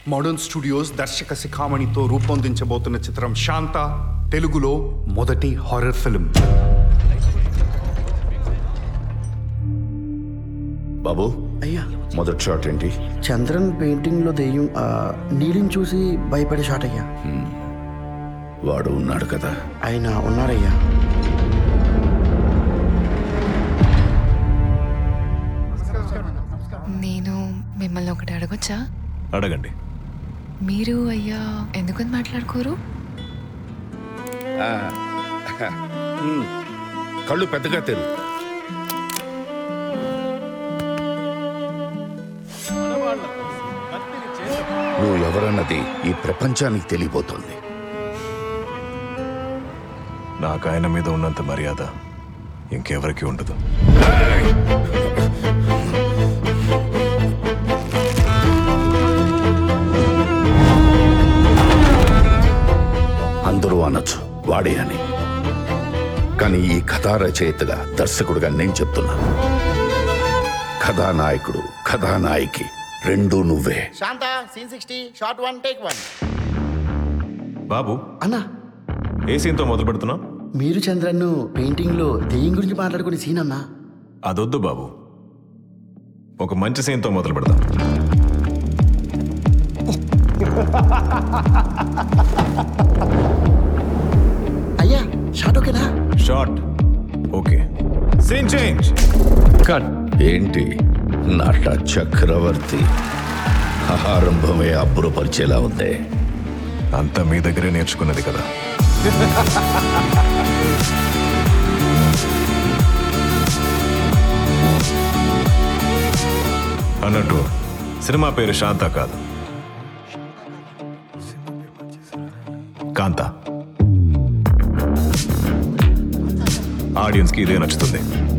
modern studios దర్శక శిఖామణితో రూపొందించబోతున్న చిత్రం శాంత తెలుగులో మొదటి హారర్ ఫిల్మ్ బాబు అయ్యా మొదటి షాట్ ఏంటి చంద్రన్ పెయింటింగ్ లో దెయ్యం ఆ, నీలిని చూసి భయపడే షాట్ అయ్యా వాడు ఉన్నాడు కదా ఆయన ఉన్నారయ్యా నేను మిమ్మల్ని ఒకటి అడగొచ్చా అడగండి మీరు అయ్యా ఎందుకని మాట్లాడుకోరు కళ్ళు పెద్దగా తెరు నువ్వు ఎవరన్నది ఈ ప్రపంచానికి తెలియబోతోంది నాకు ఆయన మీద ఉన్నంత మర్యాద ఇంకెవరికి ఉండదు అందరూ అనొచ్చు వాడే అని కానీ ఈ కథా రచయితగా దర్శకుడుగా నేను చెప్తున్నా కథానాయకుడు కథానాయకి రెండూ నువ్వే Shanta scene sixty shot one take one బాబు అన్నా ఏ సీన్తో మొదలు పెడుతున్నావు మీరు చంద్రన్ను పెయింటింగ్ లో దెయ్యం గురించి మాట్లాడుకునే సీన్ అన్నా అదొద్దు బాబు ఒక మంచి సీన్తో మొదలు పెడదాం అయ్యా షాట్ ఓకేనా shot okay scene change cut ఏంటి నట చక్రవర్తి ఆరంభమే అబ్బురపరిచేలా ఉంది అంతా మీ దగ్గరే నేర్చుకున్నది కదా అన్నట్టు సినిమా పేరు శాంత కాదు కాంత ఆడియన్స్కి ఇదే నచ్చుతుంది